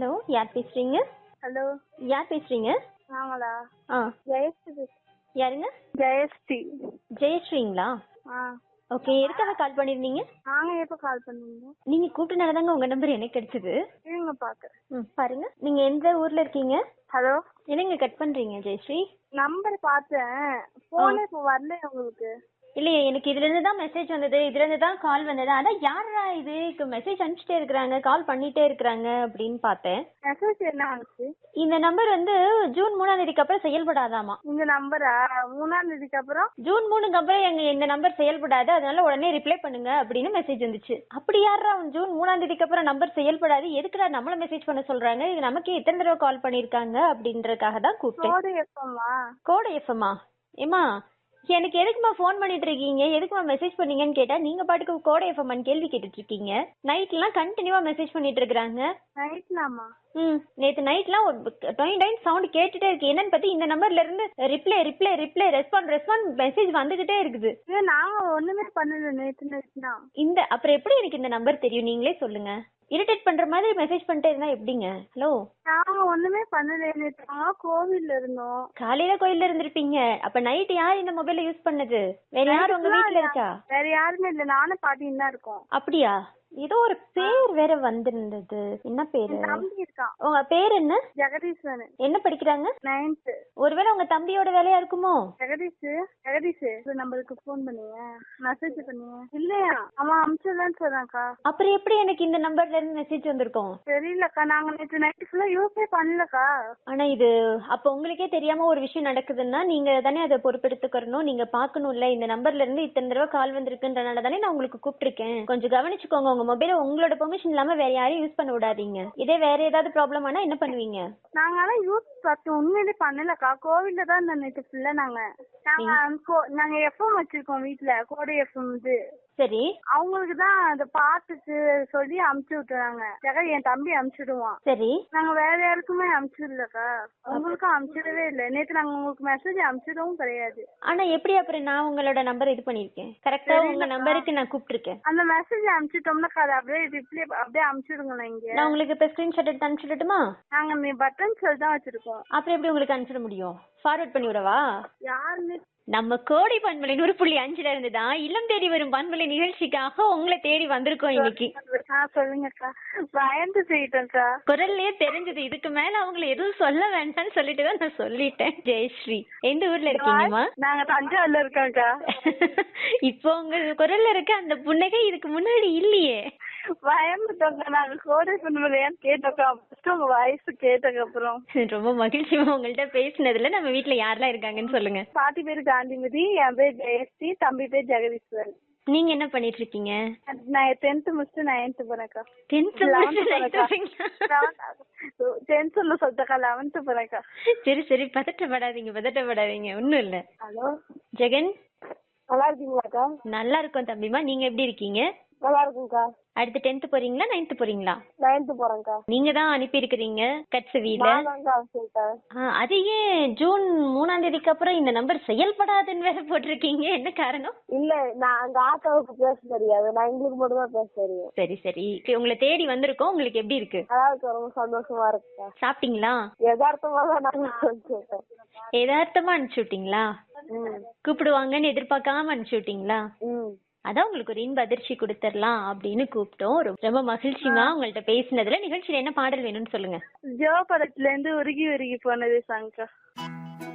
hello யார் பேசுறீங்க hello யார் பேசுறீங்க நாங்களா ஆ ஜெயஸ்ரீ யாருங்க ஜெயஸ்ரீ ஜெயஸ்ரீங்களா ஆ ஓகே எதுக்காக கால் பண்ணிருந்தீங்க நாங்க எப்போ கால் பண்ணீங்க நீங்க கூப்பிட்டனால தாங்க உங்க நம்பர் எனக்கு கிடைச்சது இருங்க பாக்குறேன் ம் பாருங்க நீங்க எந்த ஊர்ல இருக்கீங்க ஹலோ என்னங்க கட் பண்றீங்க ஜெயஸ்ரீ நம்பர் பார்த்தேன் போனே இப்போ வரல உங்களுக்கு இல்லையே எனக்கு இதுல இருந்து தான் மெசேஜ் வந்தது இதுல இருந்து தான் கால் வந்தது அதான் யாரா இது மெசேஜ் அனுப்பிச்சிட்டே இருக்கிறாங்க கால் பண்ணிட்டே இருக்கிறாங்க அப்படின்னு பார்த்தேன் மெசேஜ் என்ன வந்துச்சு இந்த நம்பர் வந்து ஜூன் மூணாம் தேதிக்கு அப்புறம் செயல்படாதாமா இந்த நம்பரா மூணாம் தேதிக்கு அப்புறம் ஜூன் மூணுக்கு அப்புறம் எங்க இந்த நம்பர் செயல்படாது அதனால உடனே ரிப்ளை பண்ணுங்க அப்படின்னு மெசேஜ் வந்துச்சு அப்படி யாரா அவன் ஜூன் மூணாம் தேதிக்கு அப்புறம் நம்பர் செயல்படாது எதுக்குடா நம்மள மெசேஜ் பண்ண சொல்றாங்க இது நமக்கு எத்தனை தடவை கால் பண்ணிருக்காங்க அப்படின்றதுக்காக தான் கூப்பிட்டேன் கோடு எப்பமா கோடை எஃப்எம்மா ஏமா எனக்கு எதுக்குமா ஃபோன் பண்ணிட்டு இருக்கீங்க எதுக்குமா மெசேஜ் பண்ணீங்கன்னு கேட்டா நீங்க பாட்டுக்கு கோடை எஃப்எம்மான்னு கேள்வி கேட்டுட்டு இருக்கீங்க நைட்லாம் கண்டினியூவா மெசேஜ் பண்ணிட்டு இருக்காங்க நைட்லாமா ம் நேத்து நைட்லாம் ஒரு டுவெண்ட்டி டைம் சவுண்ட் கேட்டுட்டே இருக்கு என்னன்னு பார்த்து இந்த நம்பர்ல இருந்து reply reply reply respond respond message வந்துகிட்டே இருக்குது இது நாங்க ஒண்ணுமே பண்ணல நேத்து நேத்து தான் இந்த அப்புறம் எப்படி எனக்கு இந்த நம்பர் தெரியும் நீங்களே சொல்லுங்க இரிட்டேட் பண்ற மாதிரி மெசேஜ் பண்ணிட்டே இருந்தா எப்படிங்க ஹலோ நாங்க ஒண்ணுமே பண்ணல நேத்து நாங்க கோவில்ல இருந்தோம் காலையில கோயில்ல இருந்திருப்பீங்க அப்ப நைட் யார் இந்த மொபைல யூஸ் பண்ணது வேற யார் உங்க வீட்ல இருக்கா வேற யாருமே இல்ல நானும் பாட்டியும் தான் இருக்கோம் அப்படியா ஏதோ ஒரு பேர் வேற வந்திருந்தது என்ன பேரு என் தம்பி இருக்கான் உங்க பேர் என்ன ஜெகதீஸ்வரன் என்ன படிக்கிறாங்க நைன்த்து ஒருவேளை உங்க தம்பியோட வேலையா இருக்குமோ ஜெகதீஷ் ஜெகதீஷ் இந்த நம்பருக்கு ஃபோன் பண்ணுங்க மெசேஜ் பண்ணுங்க இல்லையா அவன் அமிச்சதான்னு சொல்றான்க்கா அப்புறம் எப்படி எனக்கு இந்த நம்பர்ல இருந்து மெசேஜ் வந்திருக்கும் தெரியலக்கா நாங்க நேற்று நைட்டு ஃபுல்லா யூஸே பண்ணலக்கா ஆனா இது அப்ப உங்களுக்கே தெரியாம ஒரு விஷயம் நடக்குதுன்னா நீங்க தானே அதை பொறுப்பெடுத்துக்கறணும் நீங்க பாக்கணும்ல இந்த நம்பர்ல இருந்து இத்தனை தடவை கால் வந்திருக்குன்றனால தானே நான் உங்களுக்கு கூப்பிட்டிருக்கேன் கொஞ்சம் கவனிச்சுக்கோங்க உங்க மொபைல உங்களோட பெர்மிஷன் இல்லாம வேற யாரையும் யூஸ் பண்ண விடாதீங்க இதே வேற ஏதாவது ப்ராப்ளம் ஆனா என்ன பண்ணுவீங்க நாங்க ஆனா யூஸ் பார்த்தோம் உண்மையிலே பண்ணலக்கா கோவில்ல தான் இந்த நேற்று ஃபுல்லா நாங்க நாங்க கோ- நாங்க எஃப்எம் வச்சிருக்கோம் வீட்ல கோடை எஃப்எம் இது சரி அவங்களுக்கு தான் அதை பார்த்துட்டு சொல்லி அமுச்சு விட்டுறாங்க ஜெக என் தம்பி அமுச்சுடுவான் சரி நாங்க வேற யாருக்குமே அமுச்சிடலக்கா உங்களுக்கும் அமுச்சிடவே இல்லை நேத்து நாங்க உங்களுக்கு மெசேஜ் அமுச்சிடவும் கிடையாது ஆனா எப்படி அப்புறம் நான் உங்களோட நம்பர் இது பண்ணிருக்கேன் கரெக்டா உங்க நம்பருக்கு நான் கூப்பிட்டிருக்கேன் அந்த மெசேஜ் அமுச்சிட்டோம்னா அதை அப்படியே ரிப்ளை அப்படியே அமுச்சிடுங்களேன் இங்க நான் உங்களுக்கு இப்ப ஸ்கிரீன்ஷாட் எடுத்து அனுப்பிச்சுடட்டுமா நாங்க நீ பட்டன் செல் தான் வச்சிருக்கோம் அப்புறம் எப்படி உங்களுக்கு அனுப்பிச்சிட முடியும் ஃபார்வர்ட் பண்ணி விடவா யாருமே நம்ம கோடி பண்பலை நூறு புள்ளி அஞ்சுல இருந்து தான் இல்லம் தேடி வரும் பண்பலை நிகழ்ச்சிக்காக உங்களை தேடி வந்திருக்கோம் இன்னைக்கு ஆ சொல்லுங்கக்கா பயந்து போயிட்டேன்க்கா குரல்லே தெரிஞ்சது இதுக்கு மேல அவங்கள எதுவும் சொல்ல வேண்டாம்னு சொல்லிட்டு தான் நான் சொல்லிட்டேன் ஜெயஸ்ரீ எந்த ஊர்ல இருக்கீங்கம்மா நாங்க தஞ்சாவூர்ல இருக்கோம்க்கா இப்போ உங்க குரல்ல இருக்க அந்த புன்னகை இதுக்கு முன்னாடி இல்லையே பயந்துட்டோங்க நாங்க கோடை பண்ணுவோம் கேட்டோக்கா ஃபர்ஸ்ட் உங்க வாய்ஸ் கேட்டதுக்கு அப்புறம் ரொம்ப மகிழ்ச்சிமா உங்கள்ட்ட பேசினதுல நம்ம வீட்ல யாரெல்லாம் இருக்காங்கன்னு சொல்லுங்க பாட்டி பேரு காந்திமதி என் பேர் ஜெயஸ்ரீ தம்பி பேர் ஜெகதீஸ்வரன் நீங்க என்ன பண்ணிட்டு இருக்கீங்க நான் டென்த் முடிச்சுட்டு நைன்த் போறேன்க்கா டென்த் டென்த்ல சொல்லிட்டக்கா லெவன்த் போறேன்க்கா சரி சரி பதட்டப்படாதீங்க பதட்டப்படாதீங்க ஒண்ணும் இல்ல ஹலோ ஜெகன் நல்லா இருக்கீங்களாக்கா நல்லா இருக்கோம் தம்பிமா நீங்க எப்படி இருக்கீங்க நல்லா இருக்குங்கக்கா அடுத்து டென்த் போறீங்களா நைன்த் போறீங்களா நைன்த் போறேன்க்கா நீங்க தான் அனுப்பி இருக்கிறீங்க கட்சவியில நான் தான்க்கா சொல்லிட்டேன் அது ஏன் ஜூன் மூணாம் தேதிக்கு அப்புறம் இந்த நம்பர் செயல்படாதுன்னு வேற போட்டிருக்கீங்க என்ன காரணம் இல்ல நான் அங்க ஆத்தாவுக்கு பேச தெரியாது நான் எங்களுக்கு மட்டும் தான் பேச தெரியும் சரி சரி சரி, உங்களை தேடி வந்திருக்கோம் உங்களுக்கு எப்படி இருக்கு அதாவது ரொம்ப சந்தோஷமா இருக்குக்கா சாப்பிட்டீங்களா யதார்த்தமா தான் நாங்க சொல்லிட்டேன் யதார்த்தமா அனுப்பிச்சு விட்டீங்களா ம் கூப்பிடுவாங்கன்னு எதிர்பார்க்காம அனுப்பிச்சு விட்டீங்களா ம் அதான் உங்களுக்கு ஒரு இன்ப அதிர்ச்சி கொடுத்துடலாம் அப்படின்னு கூப்பிட்டோம் ரொம்ப- ரொம்ப மகிழ்ச்சிமா உங்கள்ட்ட பேசினதுல நிகழ்ச்சியில என்ன பாடல் வேணும்னு சொல்லுங்க ஜோ படத்துல இருந்து உருகி உருகி போனது சாங்க்கா